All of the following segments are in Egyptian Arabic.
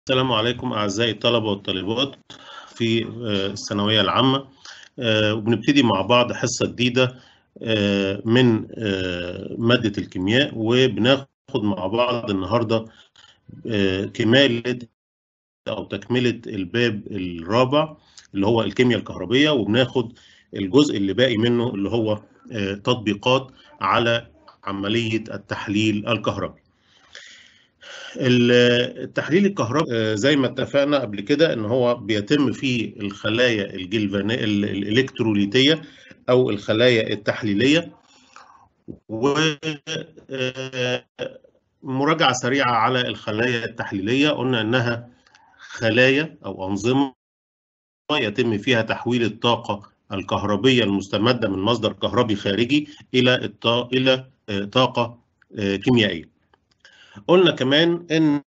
السلام عليكم أعزائي الطلبة والطالبات في الثانوية العامة وبنبتدي مع بعض حصة جديدة من مادة الكيمياء وبناخد مع بعض النهاردة كمالة أو تكملة الباب الرابع اللي هو الكيمياء الكهربية وبناخد الجزء اللي باقي منه اللي هو تطبيقات على عملية التحليل الكهربي التحليل الكهربي زي ما اتفقنا قبل كده ان هو بيتم في الخلايا الجلفانية الالكتروليتيه او الخلايا التحليليه ومراجعه سريعه على الخلايا التحليليه قلنا انها خلايا او انظمه يتم فيها تحويل الطاقه الكهربيه المستمده من مصدر كهربي خارجي الى الى طاقه كيميائيه قلنا كمان ان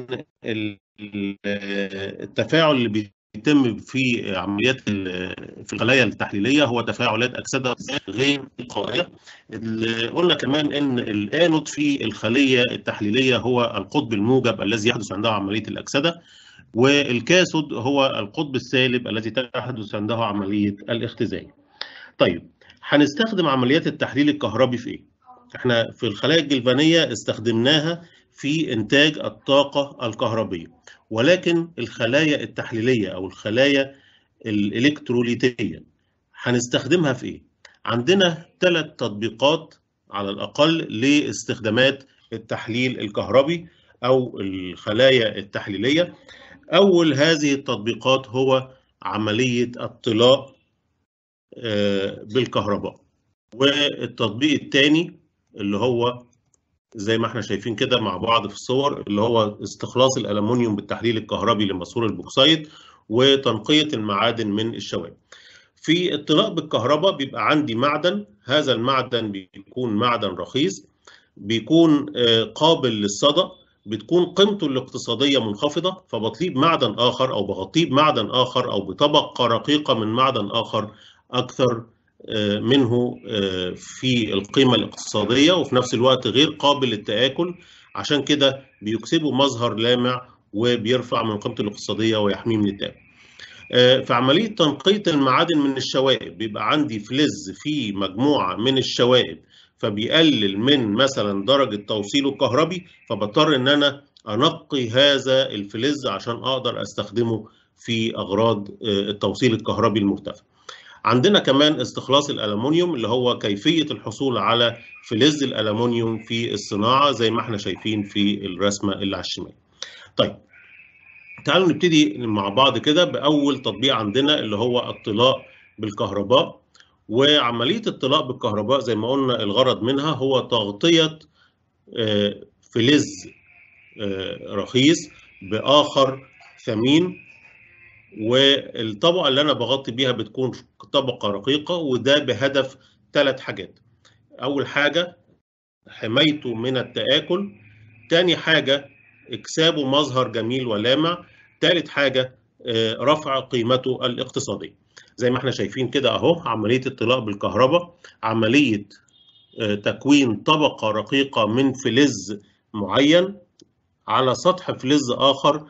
التفاعل اللي بيتم في عمليات في الخلايا التحليليه هو تفاعلات اكسده غير قائله قلنا كمان ان الانود في الخليه التحليليه هو القطب الموجب الذي يحدث عنده عمليه الاكسده والكاثود هو القطب السالب الذي تحدث عنده عمليه الاختزال طيب هنستخدم عمليات التحليل الكهربي في ايه احنا في الخلايا الجلفانيه استخدمناها في انتاج الطاقه الكهربيه ولكن الخلايا التحليليه او الخلايا الالكتروليتيه هنستخدمها في ايه عندنا ثلاث تطبيقات على الاقل لاستخدامات التحليل الكهربي او الخلايا التحليليه اول هذه التطبيقات هو عمليه الطلاء بالكهرباء والتطبيق الثاني اللي هو زي ما احنا شايفين كده مع بعض في الصور اللي هو استخلاص الألمنيوم بالتحليل الكهربي لمسحور البوكسايد وتنقية المعادن من الشوائب. في الطلاء بالكهرباء بيبقى عندي معدن هذا المعدن بيكون معدن رخيص بيكون قابل للصدى بتكون قيمته الاقتصادية منخفضة فبطلب معدن آخر أو بغطيه بمعدن آخر أو بطبقة رقيقة من معدن آخر أكثر منه في القيمة الاقتصادية وفي نفس الوقت غير قابل للتآكل عشان كده بيكسبوا مظهر لامع وبيرفع من قيمته الاقتصادية ويحميه من التآكل. في عملية تنقية المعادن من الشوائب بيبقى عندي فلز في مجموعة من الشوائب فبيقلل من مثلا درجة توصيله الكهربي فبضطر ان انا انقي هذا الفلز عشان اقدر استخدمه في اغراض التوصيل الكهربي المرتفع. عندنا كمان استخلاص الألمنيوم اللي هو كيفية الحصول على فلز الألمنيوم في الصناعة زي ما احنا شايفين في الرسمة اللي على الشمال. طيب تعالوا نبتدي مع بعض كده بأول تطبيق عندنا اللي هو الطلاء بالكهرباء وعملية الطلاء بالكهرباء زي ما قلنا الغرض منها هو تغطية فلز رخيص بآخر ثمين والطبقة اللي أنا بغطي بيها بتكون طبقة رقيقة وده بهدف ثلاث حاجات. أول حاجة حمايته من التآكل، تاني حاجة إكسابه مظهر جميل ولامع، تالت حاجة رفع قيمته الاقتصادية. زي ما احنا شايفين كده أهو عملية الطلاء بالكهرباء، عملية تكوين طبقة رقيقة من فلز معين على سطح فلز آخر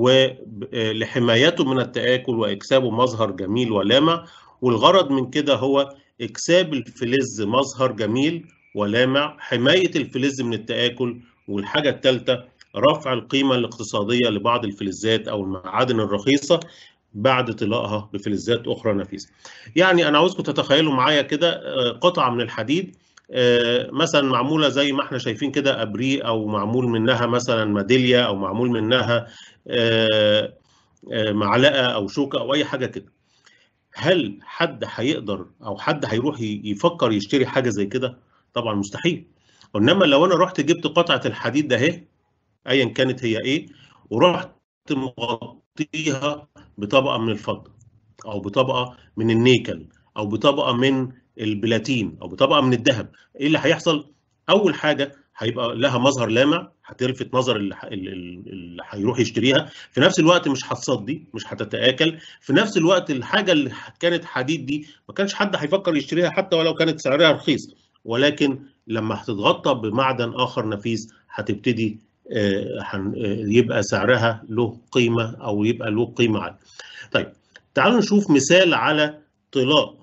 ولحمايته من التآكل وإكسابه مظهر جميل ولامع والغرض من كده هو إكساب الفلز مظهر جميل ولامع حماية الفلز من التآكل والحاجة الثالثة رفع القيمة الاقتصادية لبعض الفلزات أو المعادن الرخيصة بعد طلائها بفلزات أخرى نفيسة يعني أنا عاوزكم تتخيلوا معايا كده قطعة من الحديد مثلا معموله زي ما احنا شايفين كده ابريق او معمول منها مثلا ميداليه او معمول منها معلقه او شوكه او اي حاجه كده هل حد هيقدر او حد هيروح يفكر يشتري حاجه زي كده طبعا مستحيل انما لو انا رحت جبت قطعه الحديد ده اهي ايا كانت هي ايه ورحت مغطيها بطبقه من الفضه او بطبقه من النيكل او بطبقه من البلاتين او بطبقه من الذهب ايه اللي هيحصل اول حاجه هيبقى لها مظهر لامع هتلفت نظر اللي, اللي هيروح يشتريها في نفس الوقت مش هتصدي مش هتتاكل في نفس الوقت الحاجه اللي كانت حديد دي ما كانش حد هيفكر يشتريها حتى ولو كانت سعرها رخيص ولكن لما هتتغطى بمعدن اخر نفيس هتبتدي يبقى سعرها له قيمة أو يبقى له قيمة عالية. طيب تعالوا نشوف مثال على طلاء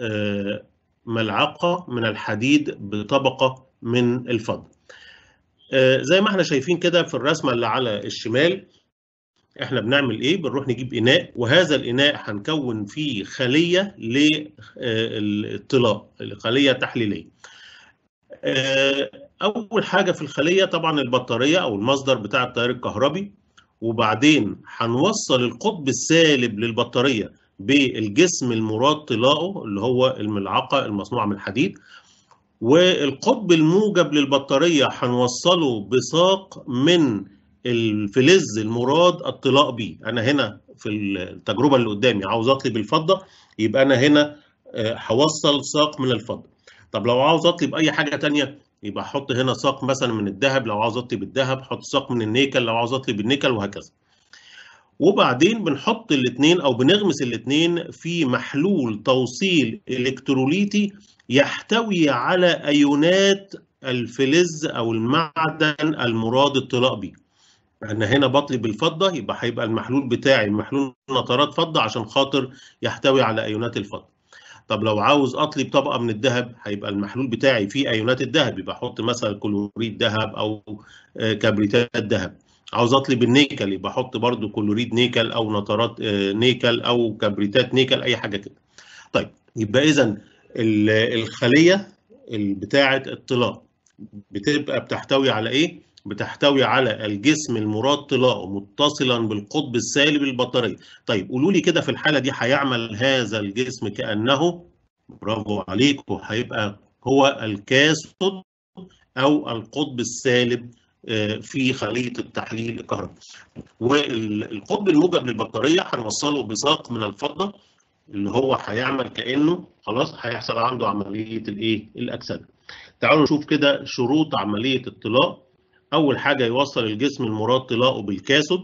ملعقة من الحديد بطبقة من الفضة. زي ما احنا شايفين كده في الرسمة اللي على الشمال احنا بنعمل ايه؟ بنروح نجيب اناء وهذا الاناء هنكون فيه خلية للطلاء، خلية تحليلية. اول حاجه في الخليه طبعا البطاريه او المصدر بتاع التيار الكهربي وبعدين هنوصل القطب السالب للبطاريه بالجسم المراد طلاؤه اللي هو الملعقه المصنوعه من الحديد والقطب الموجب للبطاريه هنوصله بساق من الفلز المراد الطلاء بيه انا هنا في التجربه اللي قدامي عاوز اطلب بالفضه يبقى انا هنا هوصل ساق من الفضه طب لو عاوز اطلب اي حاجه ثانيه يبقى احط هنا ساق مثلا من الذهب لو عاوز اطلب الذهب احط ساق من النيكل لو عاوز اطلب النيكل وهكذا وبعدين بنحط الاثنين او بنغمس الاثنين في محلول توصيل الكتروليتي يحتوي على ايونات الفلز او المعدن المراد الطلاء به انا هنا بطلب الفضه يبقى هيبقى المحلول بتاعي محلول نترات فضه عشان خاطر يحتوي على ايونات الفضه طب لو عاوز اطلب طبقه من الذهب هيبقى المحلول بتاعي فيه ايونات الذهب يبقى احط مثلا كلوريد ذهب او كبريتات ذهب عاوز اطلب النيكل يبقى احط برده كلوريد نيكل او نترات نيكل او كبريتات نيكل اي حاجه كده طيب يبقى اذا الخليه بتاعه الطلاء بتبقى بتحتوي على ايه بتحتوي على الجسم المراد طلاؤه متصلا بالقطب السالب للبطاريه طيب قولوا لي كده في الحاله دي هيعمل هذا الجسم كانه برافو عليكم هيبقى هو الكاثود او القطب السالب في خليه التحليل الكهربي والقطب الموجب للبطاريه هنوصله بساق من الفضه اللي هو هيعمل كانه خلاص هيحصل عنده عمليه الايه الاكسده تعالوا نشوف كده شروط عمليه الطلاء اول حاجه يوصل الجسم المراد طلاؤه بالكاثود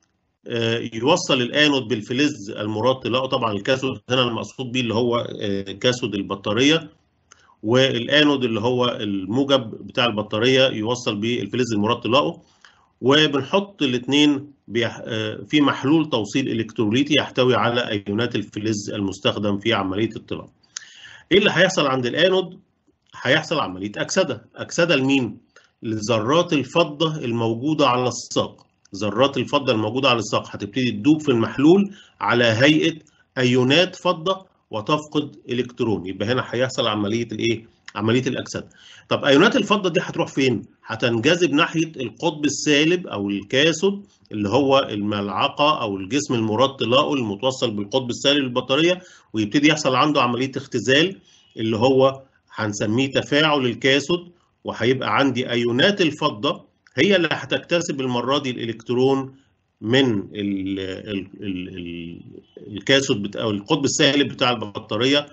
يوصل الانود بالفلز المراد طلاؤه طبعا الكاثود هنا المقصود بيه اللي هو كاثود البطاريه والانود اللي هو الموجب بتاع البطاريه يوصل بالفلز المراد طلاؤه وبنحط الاثنين في محلول توصيل الكتروليتي يحتوي على ايونات الفلز المستخدم في عمليه الطلاء. ايه اللي هيحصل عند الانود؟ هيحصل عمليه اكسده، اكسده لمين؟ لذرات الفضه الموجوده على الساق. ذرات الفضه الموجوده على الساق هتبتدي تدوب في المحلول على هيئه ايونات فضه وتفقد الكترون، يبقى هنا هيحصل عمليه الايه؟ عمليه الاكسده. طب ايونات الفضه دي هتروح فين؟ هتنجذب ناحيه القطب السالب او الكاثود اللي هو الملعقه او الجسم المراد طلاؤه المتوصل بالقطب السالب للبطاريه ويبتدي يحصل عنده عمليه اختزال اللي هو هنسميه تفاعل الكاثود وهيبقى عندي ايونات الفضه هي اللي هتكتسب المره دي الالكترون من ال ال ال الكاثود او القطب السالب بتاع البطاريه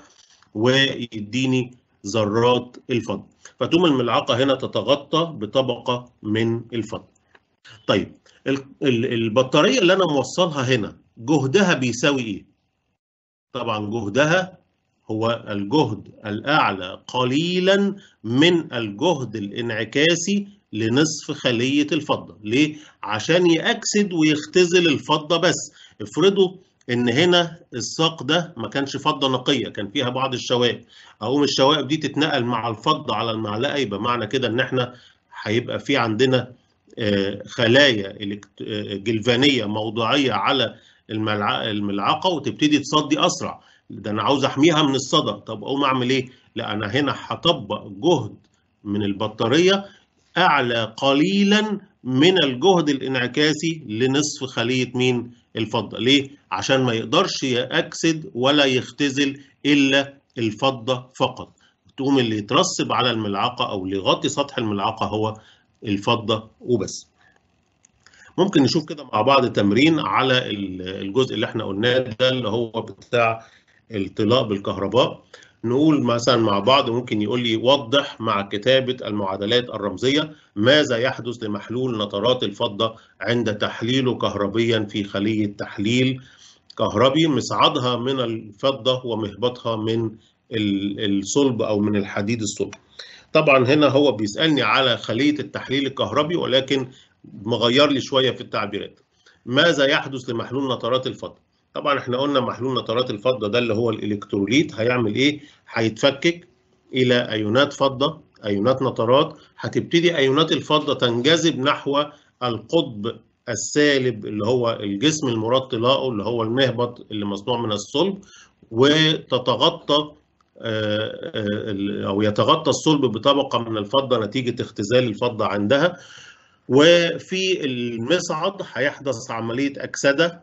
ويديني ذرات الفضه فتقوم الملعقه هنا تتغطى بطبقه من الفضه طيب البطاريه اللي انا موصلها هنا جهدها بيساوي ايه طبعا جهدها هو الجهد الاعلى قليلا من الجهد الانعكاسي لنصف خليه الفضه ليه عشان ياكسد ويختزل الفضه بس افرضوا ان هنا الساق ده ما كانش فضه نقيه كان فيها بعض الشوائب اقوم الشوائب دي تتنقل مع الفضه على المعلقه يبقى معنى كده ان احنا هيبقى في عندنا خلايا جلفانيه موضعيه على الملعقه وتبتدي تصدي اسرع ده انا عاوز احميها من الصدى طب اقوم اعمل ايه لا انا هنا هطبق جهد من البطاريه اعلى قليلا من الجهد الانعكاسي لنصف خليه مين الفضه ليه عشان ما يقدرش ياكسد ولا يختزل الا الفضه فقط تقوم اللي يترسب على الملعقه او اللي يغطي سطح الملعقه هو الفضه وبس ممكن نشوف كده مع بعض تمرين على الجزء اللي احنا قلناه ده اللي هو بتاع الطلاء بالكهرباء نقول مثلا مع بعض ممكن يقول لي وضح مع كتابة المعادلات الرمزية ماذا يحدث لمحلول نترات الفضة عند تحليله كهربيا في خلية تحليل كهربي مصعدها من الفضة ومهبطها من الصلب أو من الحديد الصلب طبعا هنا هو بيسألني على خلية التحليل الكهربي ولكن مغير لي شويه في التعبيرات ماذا يحدث لمحلول نترات الفضه طبعا احنا قلنا محلول نترات الفضه ده اللي هو الالكتروليت هيعمل ايه هيتفكك الى ايونات فضه ايونات نترات هتبتدي ايونات الفضه تنجذب نحو القطب السالب اللي هو الجسم المراد طلاؤه اللي هو المهبط اللي مصنوع من الصلب وتتغطى او يتغطى الصلب بطبقه من الفضه نتيجه اختزال الفضه عندها وفي المصعد هيحدث عمليه اكسده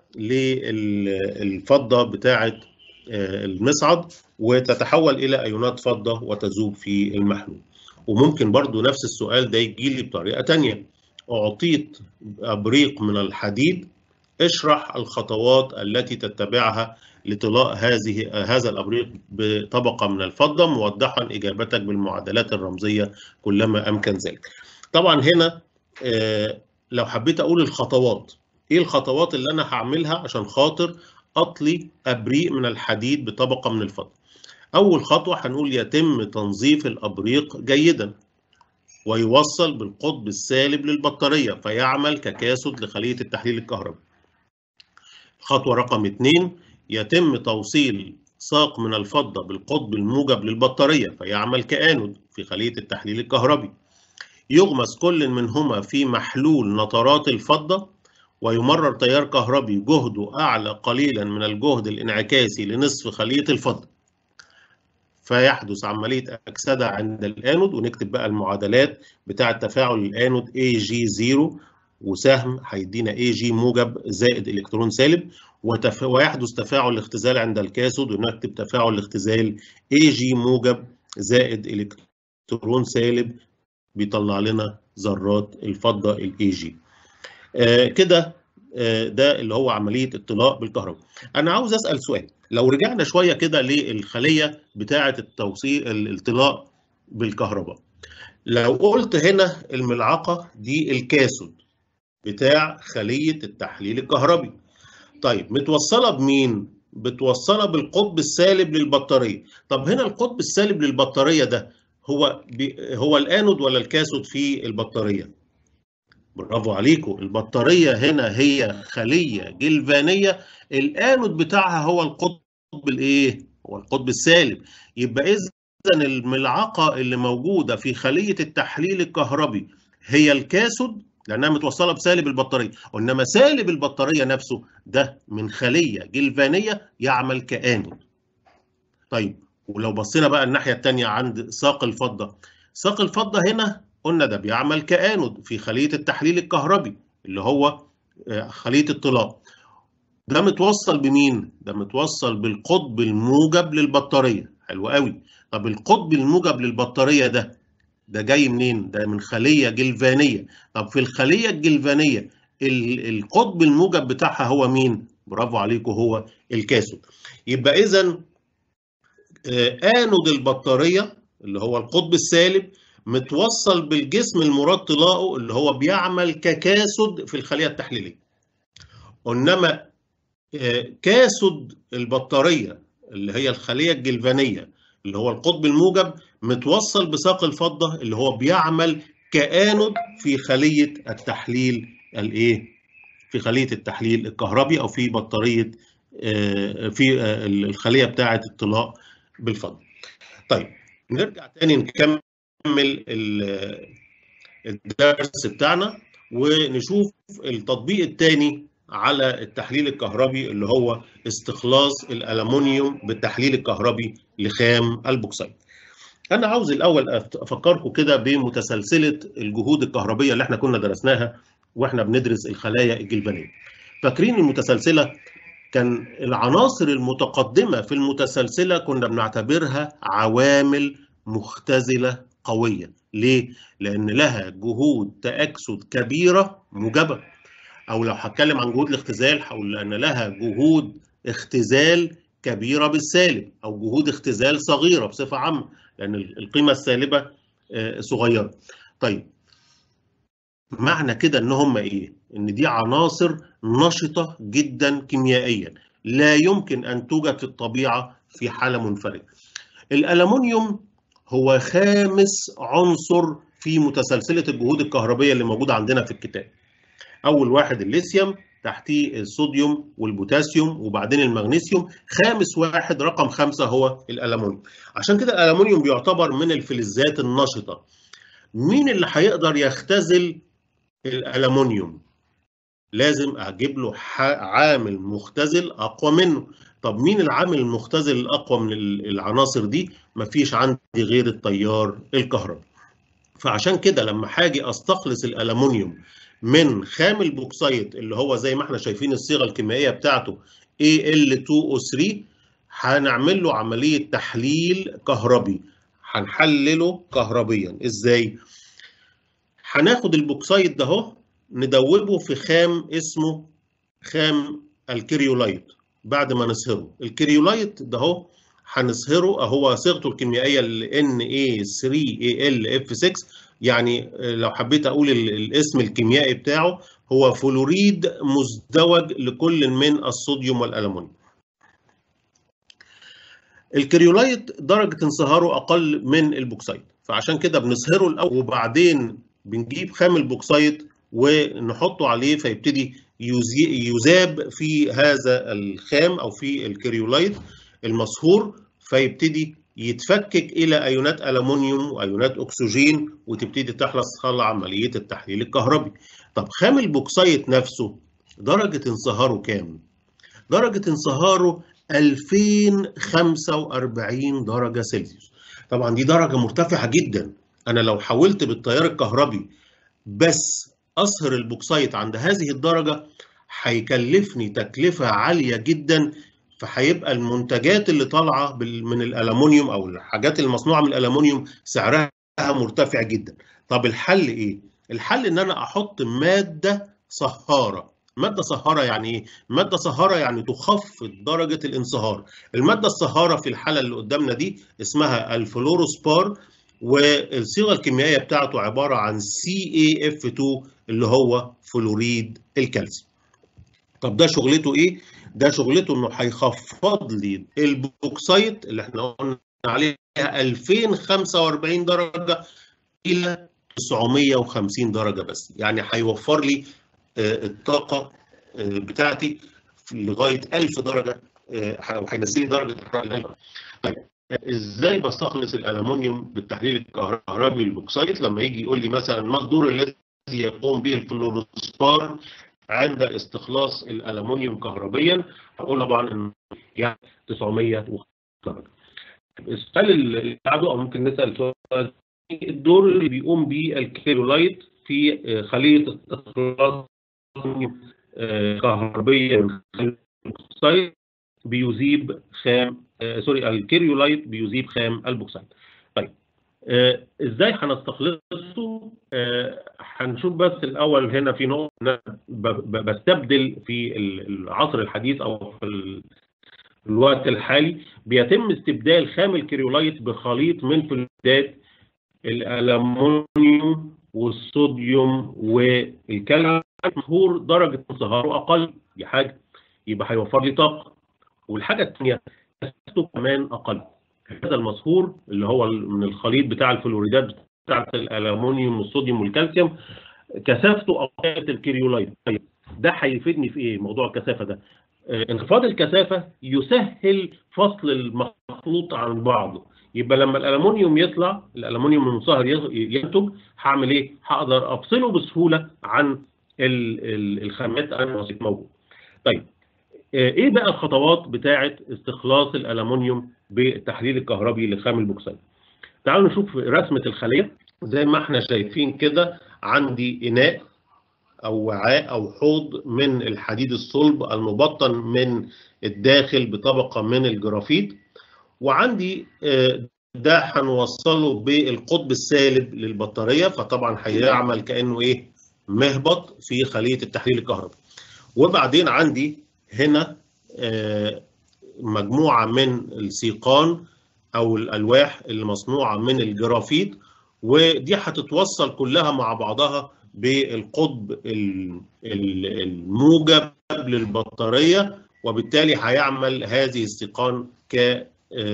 للفضه بتاعه المصعد وتتحول الى ايونات فضه وتذوب في المحلول وممكن برضو نفس السؤال ده يجي لي بطريقه ثانيه اعطيت ابريق من الحديد اشرح الخطوات التي تتبعها لطلاء هذه هذا الابريق بطبقه من الفضه موضحا اجابتك بالمعادلات الرمزيه كلما امكن ذلك. طبعا هنا لو حبيت اقول الخطوات ايه الخطوات اللي انا هعملها عشان خاطر اطلي ابريق من الحديد بطبقه من الفضه. اول خطوه هنقول يتم تنظيف الابريق جيدا ويوصل بالقطب السالب للبطاريه فيعمل ككاسود لخليه التحليل الكهربي. خطوه رقم اثنين يتم توصيل ساق من الفضة بالقطب الموجب للبطارية فيعمل كآنود في خلية التحليل الكهربي يغمس كل منهما في محلول نترات الفضة ويمرر تيار كهربي جهده أعلى قليلا من الجهد الانعكاسي لنصف خلية الفضة فيحدث عملية أكسدة عند الآنود ونكتب بقى المعادلات بتاعة تفاعل الآنود AG0 وسهم هيدينا AG موجب زائد إلكترون سالب وتف... ويحدث تفاعل الاختزال عند الكاثود ونكتب تفاعل الاختزال AG موجب زائد الكترون سالب بيطلع لنا ذرات الفضه الاي جي. آه كده آه ده اللي هو عمليه اطلاق بالكهرباء. انا عاوز اسال سؤال لو رجعنا شويه كده للخليه بتاعه التوصيل الاطلاق بالكهرباء. لو قلت هنا الملعقه دي الكاثود بتاع خليه التحليل الكهربي. طيب متوصله بمين؟ بتوصلها بالقطب السالب للبطاريه. طب هنا القطب السالب للبطاريه ده هو هو الانود ولا الكاثود في البطاريه؟ برافو عليكم البطاريه هنا هي خليه جلفانيه الانود بتاعها هو القطب الايه؟ هو القطب السالب يبقى اذا الملعقه اللي موجوده في خليه التحليل الكهربي هي الكاثود لانها متوصله بسالب البطاريه وانما سالب البطاريه نفسه ده من خليه جلفانيه يعمل كانود طيب ولو بصينا بقى الناحيه الثانيه عند ساق الفضه ساق الفضه هنا قلنا ده بيعمل كانود في خليه التحليل الكهربي اللي هو خليه الطلاء ده متوصل بمين ده متوصل بالقطب الموجب للبطاريه حلو قوي طب القطب الموجب للبطاريه ده ده جاي منين ده من خليه جلفانيه طب في الخليه الجلفانيه القطب الموجب بتاعها هو مين برافو عليكم هو الكاثود يبقى اذا انود البطاريه اللي هو القطب السالب متوصل بالجسم المراد طلاؤه اللي هو بيعمل ككاثود في الخليه التحليليه. انما كاثود البطاريه اللي هي الخليه الجلفانيه اللي هو القطب الموجب متوصل بساق الفضه اللي هو بيعمل كانود في خليه التحليل الايه؟ في خليه التحليل الكهربي او في بطاريه في الخليه بتاعه الطلاء بالفضل. طيب نرجع تاني نكمل الدرس بتاعنا ونشوف التطبيق الثاني على التحليل الكهربي اللي هو استخلاص الالومنيوم بالتحليل الكهربي لخام البوكسيت. انا عاوز الاول افكركم كده بمتسلسله الجهود الكهربيه اللي احنا كنا درسناها واحنا بندرس الخلايا الجلفانيه. فاكرين المتسلسله كان العناصر المتقدمة في المتسلسلة كنا بنعتبرها عوامل مختزلة قوية ليه؟ لأن لها جهود تأكسد كبيرة موجبة أو لو هتكلم عن جهود الاختزال هقول لأن لها جهود اختزال كبيرة بالسالب أو جهود اختزال صغيرة بصفة عامة لأن القيمة السالبة صغيرة طيب معنى كده ان هم ايه ان دي عناصر نشطه جدا كيميائيا لا يمكن ان توجد في الطبيعه في حاله منفرده الالومنيوم هو خامس عنصر في متسلسله الجهود الكهربيه اللي موجوده عندنا في الكتاب اول واحد الليثيوم تحتيه الصوديوم والبوتاسيوم وبعدين المغنيسيوم خامس واحد رقم خمسة هو الألمونيوم عشان كده الألمونيوم بيعتبر من الفلزات النشطة مين اللي هيقدر يختزل الألمونيوم لازم أجيب له عامل مختزل أقوى منه طب مين العامل المختزل الأقوى من العناصر دي مفيش عندي غير التيار الكهربي فعشان كده لما هاجي استخلص الألمونيوم من خام البوكسايت اللي هو زي ما احنا شايفين الصيغه الكيميائيه بتاعته Al2O3 هنعمل له عمليه تحليل كهربي هنحلله كهربيا ازاي هناخد البوكسايت ده اهو ندوبه في خام اسمه خام الكريولايت بعد ما نصهره الكريولايت ده اهو هنصهره اهو صيغته الكيميائيه ال Na3AlF6 يعني لو حبيت اقول الاسم الكيميائي بتاعه هو فلوريد مزدوج لكل من الصوديوم والالومنيوم الكريولايت درجه انصهاره اقل من البوكسايت فعشان كده بنصهره الاول وبعدين بنجيب خام البوكسايت ونحطه عليه فيبتدي يذاب في هذا الخام او في الكريولايت المصهور فيبتدي يتفكك الى ايونات الومنيوم وايونات اكسجين وتبتدي تحصل عمليه التحليل الكهربي. طب خام البوكسايت نفسه درجه انصهاره كام؟ درجه انصهاره 2045 درجه سلسيوس. طبعا دي درجه مرتفعه جدا. انا لو حولت بالتيار الكهربي بس اصهر البوكسايت عند هذه الدرجه هيكلفني تكلفه عاليه جدا فهيبقى المنتجات اللي طالعه من الالومنيوم او الحاجات المصنوعه من الالومنيوم سعرها مرتفع جدا. طب الحل ايه؟ الحل ان انا احط ماده صهاره. ماده صهاره يعني ايه؟ ماده صهاره يعني تخفض درجه الانصهار. الماده الصهاره في الحاله اللي قدامنا دي اسمها الفلوروسبار والصيغه الكيميائيه بتاعته عباره عن CaF2 اللي هو فلوريد الكالسيوم. طب ده شغلته ايه؟ ده شغلته انه هيخفض لي البوكسايت اللي احنا قلنا عليها 2045 درجه الى 950 درجه بس يعني هيوفر لي الطاقه بتاعتي لغايه 1000 درجه وهينزل لي درجه الحراره طيب ازاي بستخلص الالومنيوم بالتحليل الكهربي للبوكسايت لما يجي يقول لي مثلا ما الدور الذي يقوم به الفلوروسبار عند استخلاص الالومنيوم كهربيا هقول طبعا ان يعني 900 درجه. السؤال اللي بعده او ممكن نسال سؤال الدور اللي بيقوم به الكيرولايت في خليه استخلاص كهربيا من البوكسايت بيذيب خام آه سوري الكيريولايت بيذيب خام البوكسايت. طيب آه ازاي هنستخلصه؟ آه هنشوف بس الاول هنا في نقطه بستبدل في العصر الحديث او في الوقت الحالي بيتم استبدال خام الكريولايت بخليط من فلزات الالومنيوم والصوديوم والكالسيوم مشهور درجه انصهاره اقل دي حاجه يبقى هيوفر لي طاقه والحاجه الثانيه كثافته كمان اقل هذا المصهور اللي هو من الخليط بتاع الفلوريدات بتاعت الالومنيوم والصوديوم والكالسيوم كثافته اقل الكريولايت طيب ده هيفيدني في ايه موضوع الكثافه ده آه انخفاض الكثافه يسهل فصل المخلوط عن بعضه يبقى لما الالومنيوم يطلع الالومنيوم المنصهر ينتج هعمل ايه هقدر افصله بسهوله عن الخامات الوسيط موجود طيب ايه بقى الخطوات بتاعه استخلاص الالومنيوم بالتحليل الكهربي لخام البوكسايت تعالوا نشوف رسمه الخليه زي ما احنا شايفين كده عندي اناء او وعاء او حوض من الحديد الصلب المبطن من الداخل بطبقه من الجرافيت وعندي ده هنوصله بالقطب السالب للبطاريه فطبعا هيعمل كانه ايه مهبط في خليه التحليل الكهربي وبعدين عندي هنا مجموعه من السيقان او الالواح اللي مصنوعه من الجرافيت ودي هتتوصل كلها مع بعضها بالقطب الموجب للبطاريه وبالتالي هيعمل هذه السيقان ك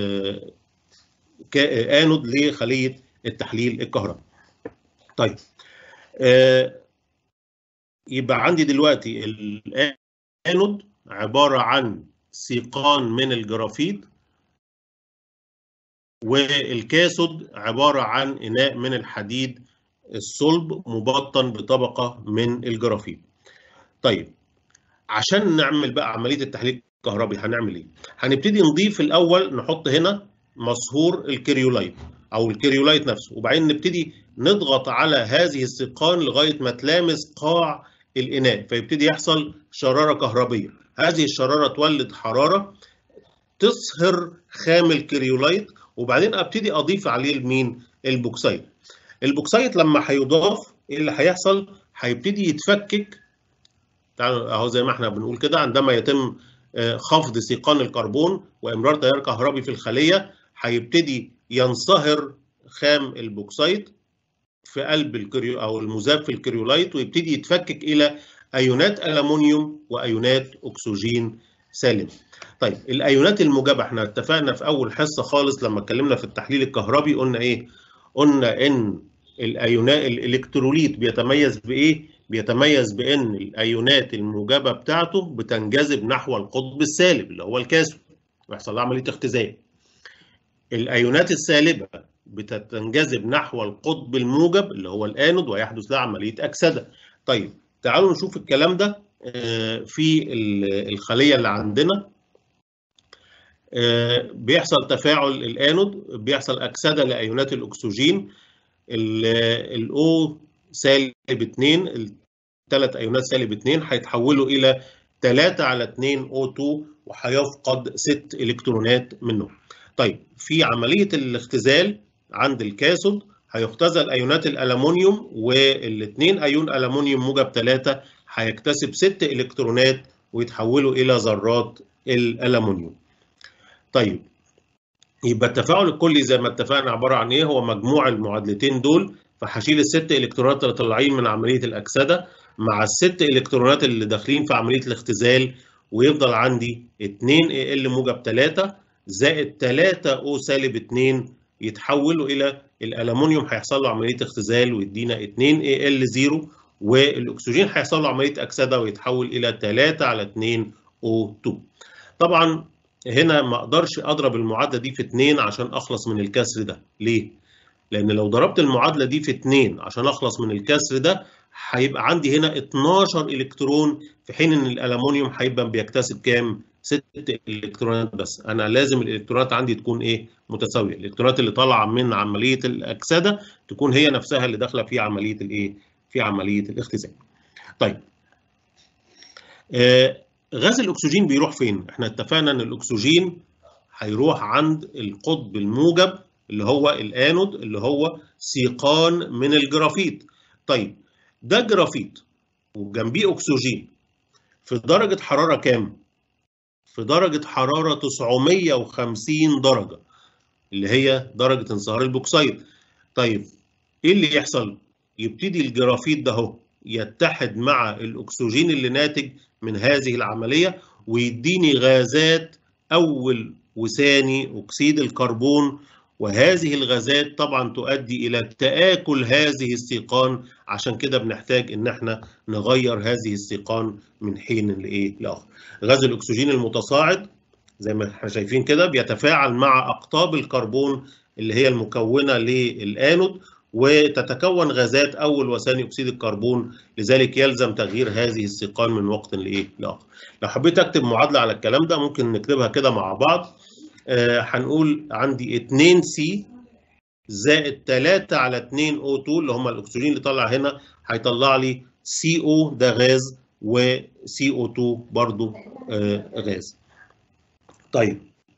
كانود لخليه التحليل الكهربي. طيب يبقى عندي دلوقتي الانود عباره عن سيقان من الجرافيت والكاثود عباره عن اناء من الحديد الصلب مبطن بطبقه من الجرافيت. طيب عشان نعمل بقى عمليه التحليل الكهربي هنعمل ايه؟ هنبتدي نضيف الاول نحط هنا مصهور الكريولايت او الكريولايت نفسه وبعدين نبتدي نضغط على هذه السيقان لغايه ما تلامس قاع الاناء فيبتدي يحصل شراره كهربيه هذه الشراره تولد حراره تصهر خام الكريولايت وبعدين ابتدي اضيف عليه المين البوكسايت البوكسايت لما هيضاف ايه اللي هيحصل هيبتدي يتفكك اهو زي ما احنا بنقول كده عندما يتم خفض سيقان الكربون وامرار تيار كهربي في الخليه هيبتدي ينصهر خام البوكسايت في قلب الكريو او المذاب في الكريولايت ويبتدي يتفكك الى ايونات الومنيوم وايونات اكسجين سالب. طيب الايونات الموجبه احنا اتفقنا في اول حصه خالص لما اتكلمنا في التحليل الكهربي قلنا ايه؟ قلنا ان الايونات الالكتروليت بيتميز بايه؟ بيتميز بان الايونات الموجبه بتاعته بتنجذب نحو القطب السالب اللي هو الكاثود ويحصل لها عمليه اختزال. الايونات السالبه بتنجذب نحو القطب الموجب اللي هو الانود ويحدث لها عمليه اكسده. طيب تعالوا نشوف الكلام ده في الخليه اللي عندنا بيحصل تفاعل الانود بيحصل اكسده لايونات الاكسجين الاو سالب 2 الثلاث ايونات سالب 2 هيتحولوا الى 3 على 2 O2 وهيفقد 6 الكترونات منهم. طيب في عمليه الاختزال عند الكاثود هيختزل ايونات الالومنيوم والاثنين ايون الومنيوم موجب 3 هيكتسب 6 الكترونات ويتحولوا الى ذرات الالومنيوم. طيب يبقى التفاعل الكلي زي ما اتفقنا عباره عن ايه؟ هو مجموع المعادلتين دول فهشيل الست الكترونات اللي طالعين من عمليه الاكسده مع الست الكترونات اللي داخلين في عمليه الاختزال ويفضل عندي 2 اي ال موجب 3 زائد 3 او سالب 2 يتحولوا الى الالومنيوم هيحصل له عمليه اختزال ويدينا 2 اي ال 0 والاكسجين هيحصل له عمليه اكسده ويتحول الى 3 على 2 او 2 طبعا هنا ما اقدرش اضرب المعادله دي في 2 عشان اخلص من الكسر ده ليه لان لو ضربت المعادله دي في 2 عشان اخلص من الكسر ده هيبقى عندي هنا 12 الكترون في حين ان الالومنيوم هيبقى بيكتسب كام 6 الكترونات بس انا لازم الالكترونات عندي تكون ايه متساويه الالكترونات اللي طالعه من عمليه الاكسده تكون هي نفسها اللي داخله في عمليه الايه في عمليه الاختزال طيب آه غاز الاكسجين بيروح فين احنا اتفقنا ان الاكسجين هيروح عند القطب الموجب اللي هو الانود اللي هو سيقان من الجرافيت طيب ده جرافيت وجنبيه اكسجين في درجه حراره كام في درجه حراره 950 درجه اللي هي درجه انصهار البوكسايت طيب ايه اللي يحصل يبتدي الجرافيت ده اهو يتحد مع الاكسجين اللي ناتج من هذه العمليه ويديني غازات اول وثاني اكسيد الكربون وهذه الغازات طبعا تؤدي الى تآكل هذه السيقان عشان كده بنحتاج ان احنا نغير هذه السيقان من حين لايه لاخر. غاز الاكسجين المتصاعد زي ما احنا شايفين كده بيتفاعل مع اقطاب الكربون اللي هي المكونه للانود وتتكون غازات اول وثاني اكسيد الكربون لذلك يلزم تغيير هذه السيقان من وقت لايه لاخر. لو حبيت اكتب معادله على الكلام ده ممكن نكتبها كده مع بعض هنقول آه عندي 2 سي زائد 3 على 2 او 2 اللي هم الاكسجين اللي طالع هنا هيطلع لي سي او ده غاز وسي او 2 برضو آه غاز. طيب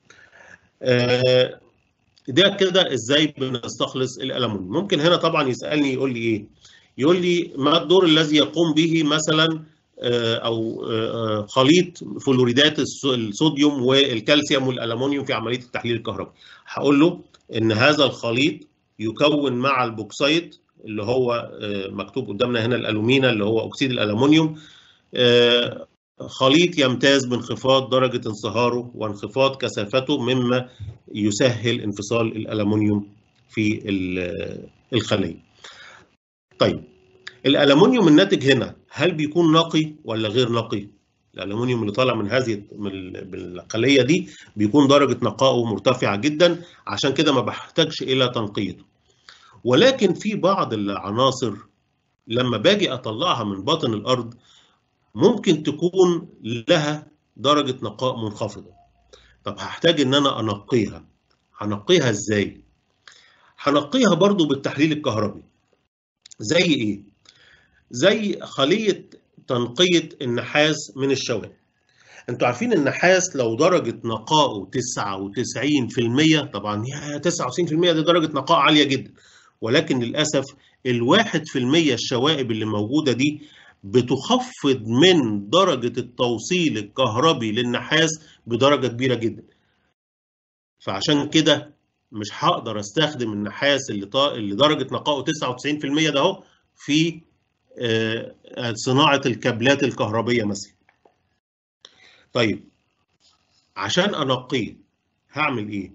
آه ده كده ازاي بنستخلص الالومنيوم ممكن هنا طبعا يسالني يقول لي ايه يقول لي ما الدور الذي يقوم به مثلا او خليط فلوريدات الصوديوم والكالسيوم والالومنيوم في عمليه التحليل الكهربي هقول له ان هذا الخليط يكون مع البوكسايت اللي هو مكتوب قدامنا هنا الالومينا اللي هو اكسيد الالومنيوم خليط يمتاز بانخفاض درجة انصهاره وانخفاض كثافته مما يسهل انفصال الألمنيوم في الخلية. طيب الالومنيوم الناتج هنا هل بيكون نقي ولا غير نقي الالومنيوم اللي طالع من هذه من الخليه دي بيكون درجه نقائه مرتفعه جدا عشان كده ما بحتاجش الى تنقيته ولكن في بعض العناصر لما باجي اطلعها من باطن الارض ممكن تكون لها درجه نقاء منخفضه طب هحتاج ان انا انقيها هنقيها ازاي هنقيها برضو بالتحليل الكهربي زي ايه زي خليه تنقيه النحاس من الشوائب انتوا عارفين النحاس لو درجه نقائه 99% طبعا يا 99% دي درجه نقاء عاليه جدا ولكن للاسف الواحد في المية الشوائب اللي موجودة دي بتخفض من درجة التوصيل الكهربي للنحاس بدرجة كبيرة جدا فعشان كده مش هقدر استخدم النحاس اللي, طا... اللي درجة نقائه 99% ده اهو في صناعة الكابلات الكهربية مثلا طيب عشان أنقيه هعمل إيه؟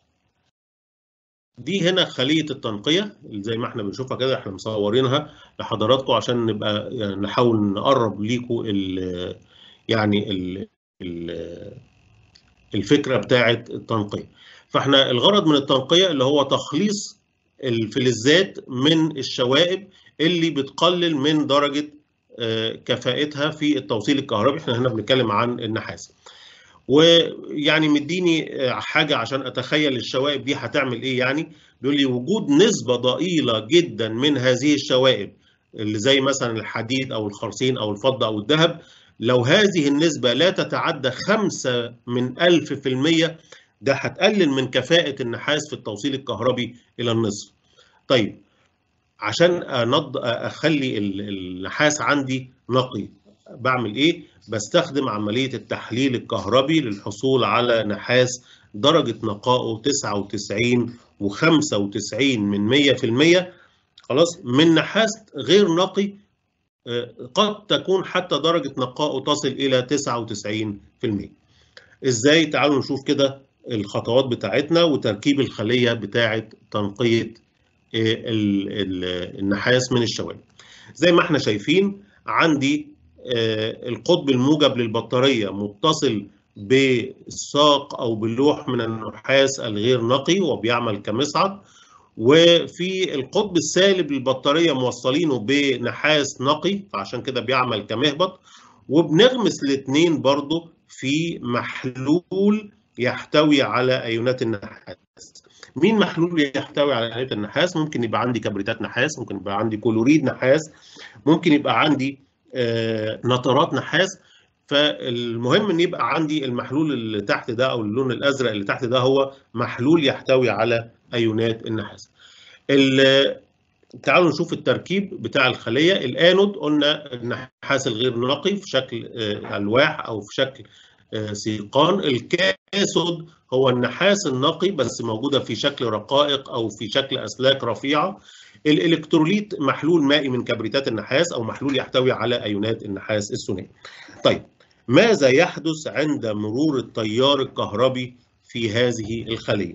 دي هنا خليه التنقيه زي ما احنا بنشوفها كده احنا مصورينها لحضراتكم عشان نبقى يعني نحاول نقرب ليكم ال يعني ال ال الفكره بتاعه التنقيه فاحنا الغرض من التنقيه اللي هو تخليص الفلزات من الشوائب اللي بتقلل من درجه كفاءتها في التوصيل الكهربي احنا هنا بنتكلم عن النحاس ويعني مديني حاجه عشان اتخيل الشوائب دي هتعمل ايه يعني بيقول لي وجود نسبه ضئيله جدا من هذه الشوائب اللي زي مثلا الحديد او الخرسين او الفضه او الذهب لو هذه النسبه لا تتعدى 5 من 1000 في المية ده هتقلل من كفاءه النحاس في التوصيل الكهربي الى النصف طيب عشان أنض... اخلي النحاس عندي نقي بعمل ايه بستخدم عملية التحليل الكهربي للحصول على نحاس درجة نقائه 99 و95 من 100% خلاص من نحاس غير نقي قد تكون حتى درجة نقائه تصل إلى 99% إزاي تعالوا نشوف كده الخطوات بتاعتنا وتركيب الخلية بتاعة تنقية النحاس من الشوائب زي ما احنا شايفين عندي القطب الموجب للبطارية متصل بالساق أو باللوح من النحاس الغير نقي وبيعمل كمصعد وفي القطب السالب للبطارية موصلينه بنحاس نقي فعشان كده بيعمل كمهبط وبنغمس الاثنين برضه في محلول يحتوي على أيونات النحاس مين محلول يحتوي على أيونات النحاس ممكن يبقى عندي كبريتات نحاس ممكن يبقى عندي كلوريد نحاس ممكن يبقى عندي نطرات نحاس فالمهم ان يبقى عندي المحلول اللي تحت ده او اللون الازرق اللي تحت ده هو محلول يحتوي على ايونات النحاس. تعالوا نشوف التركيب بتاع الخليه الانود قلنا النحاس الغير نقي في شكل الواح او في شكل سيقان الكاثود هو النحاس النقي بس موجوده في شكل رقائق او في شكل اسلاك رفيعه الالكتروليت محلول مائي من كبريتات النحاس او محلول يحتوي على ايونات النحاس الثنائي. طيب ماذا يحدث عند مرور التيار الكهربي في هذه الخليه؟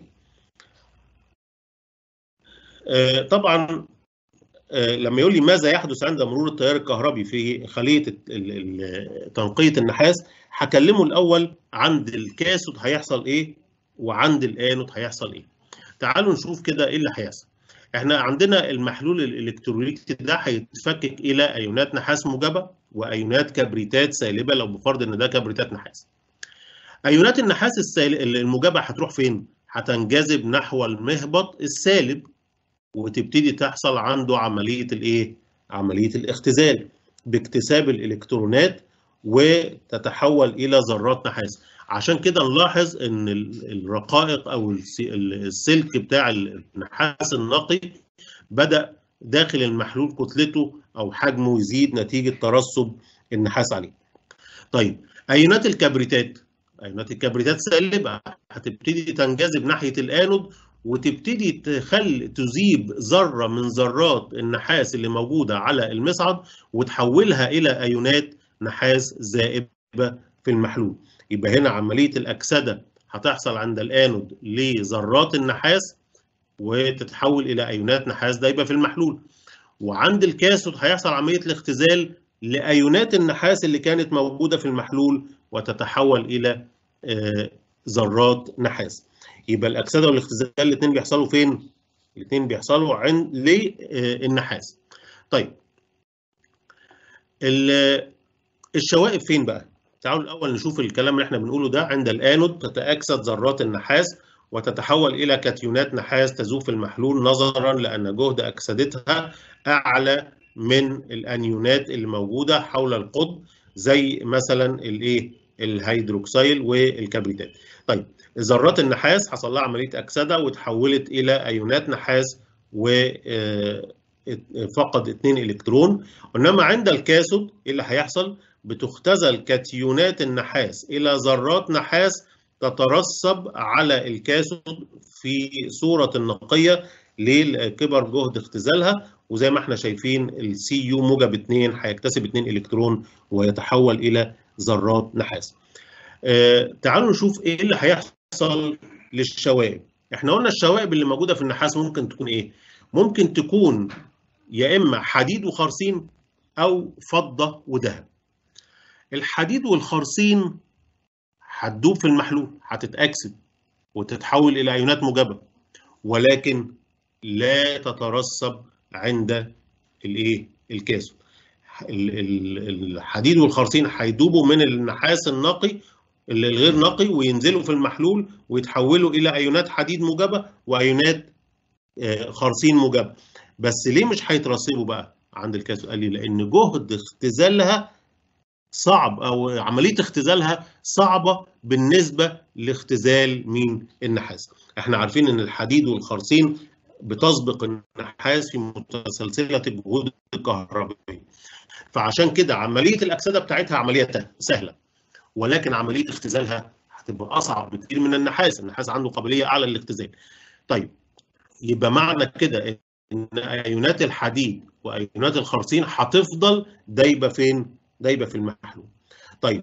آه طبعا آه لما يقول لي ماذا يحدث عند مرور التيار الكهربي في خليه تنقيه النحاس هكلمه الاول عند الكاثود هيحصل ايه وعند الانود هيحصل ايه. تعالوا نشوف كده ايه اللي هيحصل. احنا عندنا المحلول الالكتروليتي ده هيتفكك الى ايونات نحاس موجبه وايونات كبريتات سالبه لو بفرض ان ده كبريتات نحاس. ايونات النحاس الموجبه هتروح فين؟ هتنجذب نحو المهبط السالب وتبتدي تحصل عنده عمليه الايه؟ عمليه الاختزال باكتساب الالكترونات وتتحول الى ذرات نحاس. عشان كده نلاحظ ان الرقائق او السلك بتاع النحاس النقي بدا داخل المحلول كتلته او حجمه يزيد نتيجه ترسب النحاس عليه. طيب ايونات الكبريتات ايونات الكبريتات سالبه هتبتدي تنجذب ناحيه الانود وتبتدي تخل تذيب ذره من ذرات النحاس اللي موجوده على المصعد وتحولها الى ايونات نحاس زائبه في المحلول. يبقى هنا عمليه الاكسده هتحصل عند الانود لذرات النحاس وتتحول الى ايونات نحاس دايبه في المحلول وعند الكاثود هيحصل عمليه الاختزال لايونات النحاس اللي كانت موجوده في المحلول وتتحول الى ذرات نحاس يبقى الاكسده والاختزال الاثنين بيحصلوا فين الاثنين بيحصلوا عند للنحاس طيب الشوائب فين بقى تعالوا الاول نشوف الكلام اللي احنا بنقوله ده عند الانود تتاكسد ذرات النحاس وتتحول الى كاتيونات نحاس تذوب في المحلول نظرا لان جهد اكسدتها اعلى من الانيونات اللي موجوده حول القطب زي مثلا الايه الهيدروكسيل والكبريتات طيب ذرات النحاس حصل لها عمليه اكسده وتحولت الى ايونات نحاس و فقد 2 الكترون انما عند الكاثود ايه اللي هيحصل بتختزل كاتيونات النحاس الى ذرات نحاس تترسب على الكاثود في صوره نقيه لكبر جهد اختزالها وزي ما احنا شايفين السي يو موجب 2 هيكتسب 2 الكترون ويتحول الى ذرات نحاس. آه تعالوا نشوف ايه اللي هيحصل للشوائب. احنا قلنا الشوائب اللي موجوده في النحاس ممكن تكون ايه؟ ممكن تكون يا اما حديد وخرسين او فضه وذهب. الحديد والخرسين هتدوب في المحلول هتتاكسد وتتحول الى ايونات موجبه ولكن لا تترسب عند الايه الكاثود الحديد والخرسين هيدوبوا من النحاس النقي الغير نقي وينزلوا في المحلول ويتحولوا الى ايونات حديد موجبه وايونات خرسين موجبه بس ليه مش هيترسبوا بقى عند الكاثود قال لي لان جهد اختزالها صعب او عمليه اختزالها صعبه بالنسبه لاختزال مين النحاس احنا عارفين ان الحديد والخرسين بتسبق النحاس في متسلسله الجهود الكهربائيه فعشان كده عمليه الاكسده بتاعتها عمليه سهله ولكن عمليه اختزالها هتبقى اصعب بكتير من النحاس النحاس عنده قابليه اعلى للاختزال طيب يبقى معنى كده ان ايونات الحديد وايونات الخرسين هتفضل دايبه فين دايبه في المحلول طيب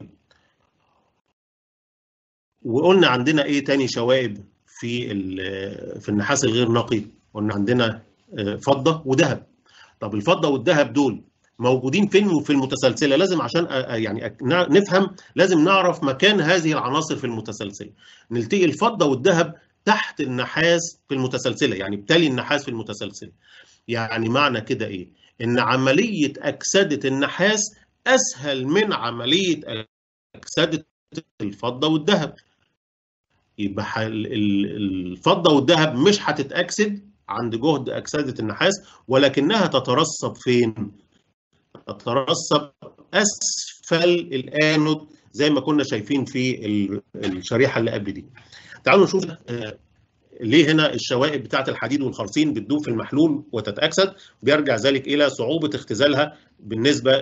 وقلنا عندنا ايه تاني شوائب في في النحاس الغير نقي قلنا عندنا فضه وذهب طب الفضه والذهب دول موجودين فين في المتسلسله لازم عشان يعني نفهم لازم نعرف مكان هذه العناصر في المتسلسله نلتقي الفضه والذهب تحت النحاس في المتسلسله يعني بتالي النحاس في المتسلسله يعني معنى كده ايه ان عمليه اكسده النحاس اسهل من عمليه اكسده الفضه والذهب يبقى الفضه والذهب مش هتتاكسد عند جهد اكسده النحاس ولكنها تترسب فين تترسب اسفل الانود زي ما كنا شايفين في الشريحه اللي قبل دي تعالوا نشوف ليه هنا الشوائب بتاعه الحديد والخرسين بتدوب في المحلول وتتاكسد بيرجع ذلك الى صعوبه اختزالها بالنسبه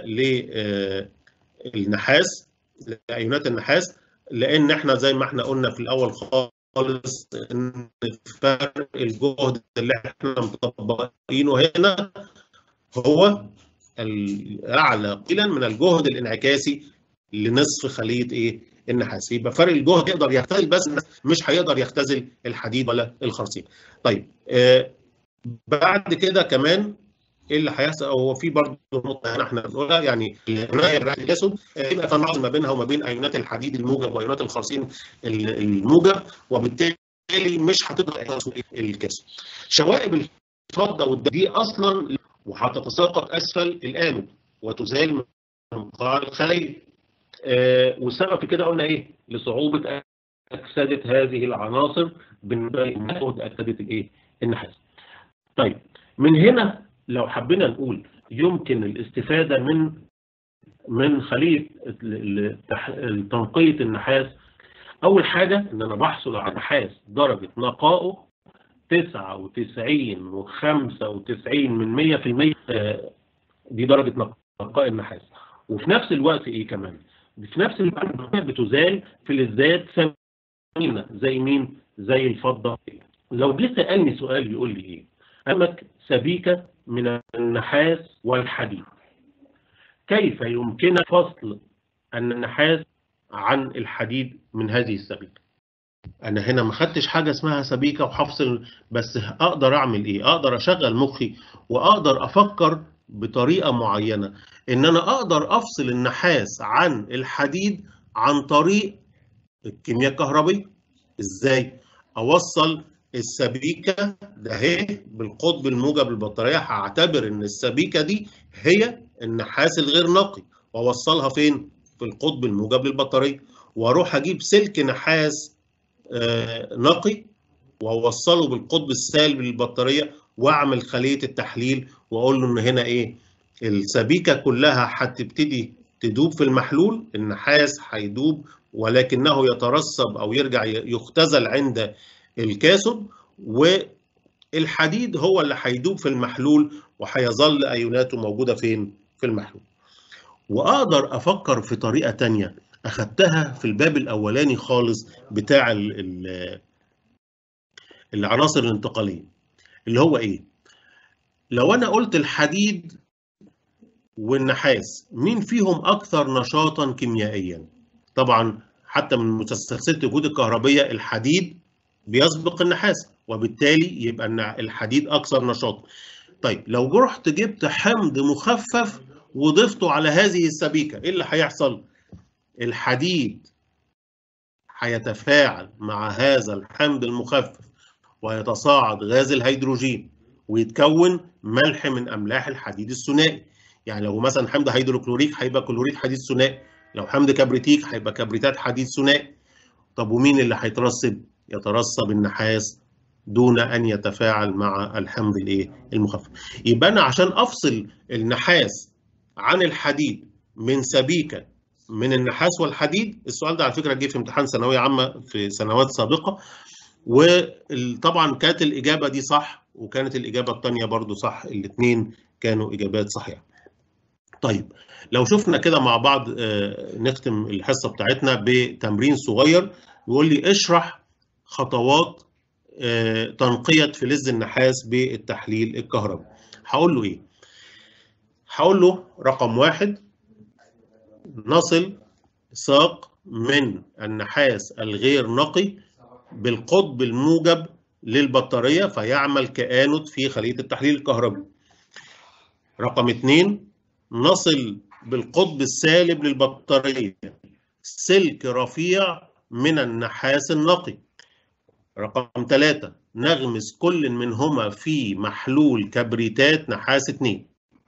للنحاس لايونات النحاس لان احنا زي ما احنا قلنا في الاول خالص ان فرق الجهد اللي احنا مطبقينه هنا هو الاعلى قليلا من الجهد الانعكاسي لنصف خليه ايه النحاس يبقى فرق الجهد يقدر يختزل بس مش هيقدر يختزل الحديد ولا الخرسين طيب آه بعد كده كمان ايه اللي هيحصل هو في برضه نقطه هنا احنا بنقولها يعني العنايه بالرعايه الاسود يبقى تناقض ما بينها وما بين ايونات الحديد الموجب وايونات الخرسين الموجب وبالتالي مش هتقدر الكاسود شوائب الفضه والذهب دي اصلا وهتتساقط اسفل الانود وتزال من قاع الخليه آه والسبب في كده قلنا ايه لصعوبه اكسده هذه العناصر بالنسبه لجهد اكسده الايه النحاس طيب من هنا لو حبينا نقول يمكن الاستفاده من من خليه تنقيه النحاس اول حاجه ان انا بحصل على نحاس درجه نقائه 99 و95 من 100% دي درجه نقاء النحاس وفي نفس الوقت ايه كمان في نفس الوقت بتزال فلزات ثمينه زي مين زي الفضه لو جه سالني سؤال يقول لي ايه امك سبيكه من النحاس والحديد كيف يمكنك فصل النحاس عن الحديد من هذه السبيكه انا هنا ما خدتش حاجه اسمها سبيكه وحفصل بس اقدر اعمل ايه اقدر اشغل مخي واقدر افكر بطريقه معينه ان انا اقدر افصل النحاس عن الحديد عن طريق الكيمياء الكهربيه ازاي اوصل السبيكه ده هي بالقطب الموجب للبطاريه هعتبر ان السبيكه دي هي النحاس الغير نقي واوصلها فين في القطب الموجب للبطاريه واروح اجيب سلك نحاس نقي واوصله بالقطب السالب للبطاريه واعمل خليه التحليل واقول له ان هنا ايه السبيكه كلها هتبتدي تدوب في المحلول النحاس هيدوب ولكنه يترسب او يرجع يختزل عند الكاثود والحديد هو اللي هيدوب في المحلول وهيظل ايوناته موجوده فين في المحلول واقدر افكر في طريقه تانية اخدتها في الباب الاولاني خالص بتاع العناصر الانتقاليه اللي هو ايه لو انا قلت الحديد والنحاس مين فيهم اكثر نشاطا كيميائيا طبعا حتى من مستلزمات الجهود الكهربيه الحديد بيسبق النحاس وبالتالي يبقى الحديد اكثر نشاطا طيب لو رحت جبت حمض مخفف وضفته على هذه السبيكه ايه اللي هيحصل الحديد هيتفاعل مع هذا الحمض المخفف ويتصاعد غاز الهيدروجين ويتكون ملح من املاح الحديد الثنائي يعني لو مثلا حمض هيدروكلوريك هيبقى كلوريد حديد ثنائي لو حمض كبريتيك هيبقى كبريتات حديد ثنائي طب ومين اللي هيترسب يترسب النحاس دون ان يتفاعل مع الحمض الايه المخفف يبقى انا عشان افصل النحاس عن الحديد من سبيكه من النحاس والحديد السؤال ده على فكره جه في امتحان ثانويه عامه في سنوات سابقه وطبعا كانت الاجابه دي صح وكانت الاجابه الثانيه برضو صح الاثنين كانوا اجابات صحيحه طيب لو شفنا كده مع بعض نختم الحصه بتاعتنا بتمرين صغير يقول لي اشرح خطوات تنقيه فلز النحاس بالتحليل الكهربي هقول له ايه هقول له رقم واحد نصل ساق من النحاس الغير نقي بالقطب الموجب للبطارية فيعمل كآنود في خلية التحليل الكهربي رقم اثنين نصل بالقطب السالب للبطارية سلك رفيع من النحاس النقي رقم ثلاثة نغمس كل منهما في محلول كبريتات نحاس اثنين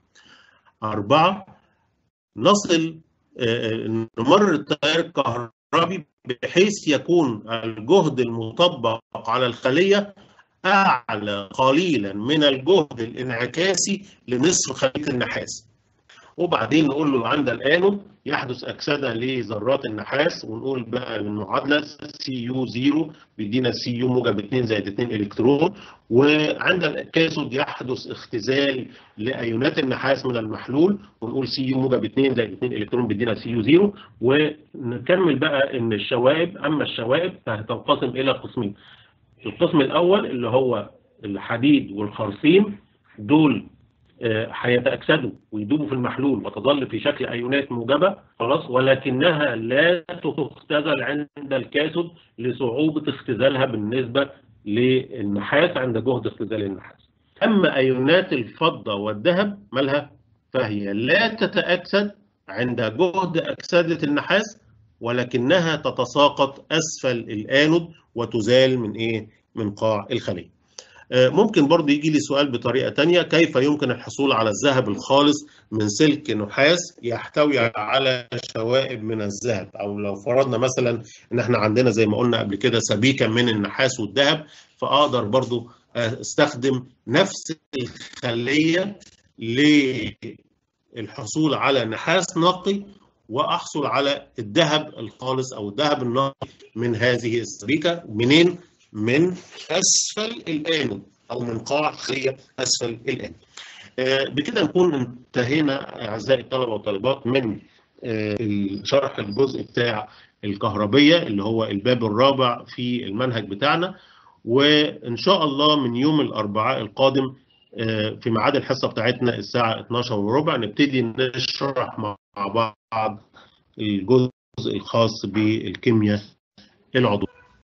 أربعة نصل نمرر التيار الكهربي بحيث يكون الجهد المطبق على الخلية أعلى قليلا من الجهد الانعكاسي لنصف خلية النحاس وبعدين نقول له عند الآنود يحدث أكسدة لذرات النحاس ونقول بقى المعادلة سي يو 0 بيدينا سي يو موجب 2 زائد 2 إلكترون وعند الكاثود يحدث اختزال لأيونات النحاس من المحلول ونقول سي يو موجب 2 زائد 2 إلكترون بيدينا سي يو 0 ونكمل بقى إن الشوائب أما الشوائب فهتنقسم إلى قسمين القسم الأول اللي هو الحديد والخرسيم دول هيتأكسدوا ويدوبوا في المحلول وتظل في شكل أيونات موجبة خلاص ولكنها لا تختزل عند الكاثود لصعوبة اختزالها بالنسبة للنحاس عند جهد اختزال النحاس. أما أيونات الفضة والذهب مالها؟ فهي لا تتأكسد عند جهد أكسدة النحاس ولكنها تتساقط أسفل الآنود وتزال من إيه؟ من قاع الخلية. ممكن برضه يجي لي سؤال بطريقة تانية كيف يمكن الحصول على الذهب الخالص من سلك نحاس يحتوي على شوائب من الذهب أو لو فرضنا مثلا إن إحنا عندنا زي ما قلنا قبل كده سبيكة من النحاس والذهب فأقدر برضه استخدم نفس الخلية للحصول على نحاس نقي واحصل على الذهب الخالص او الذهب النقي من هذه السبيكه منين؟ من اسفل الانود او من قاع خليه اسفل الانود. بكده نكون انتهينا اعزائي الطلبه والطالبات من شرح الجزء بتاع الكهربيه اللي هو الباب الرابع في المنهج بتاعنا وان شاء الله من يوم الاربعاء القادم في ميعاد الحصه بتاعتنا الساعه 12 وربع نبتدي نشرح مع بعض الجزء الخاص بالكيمياء العضويه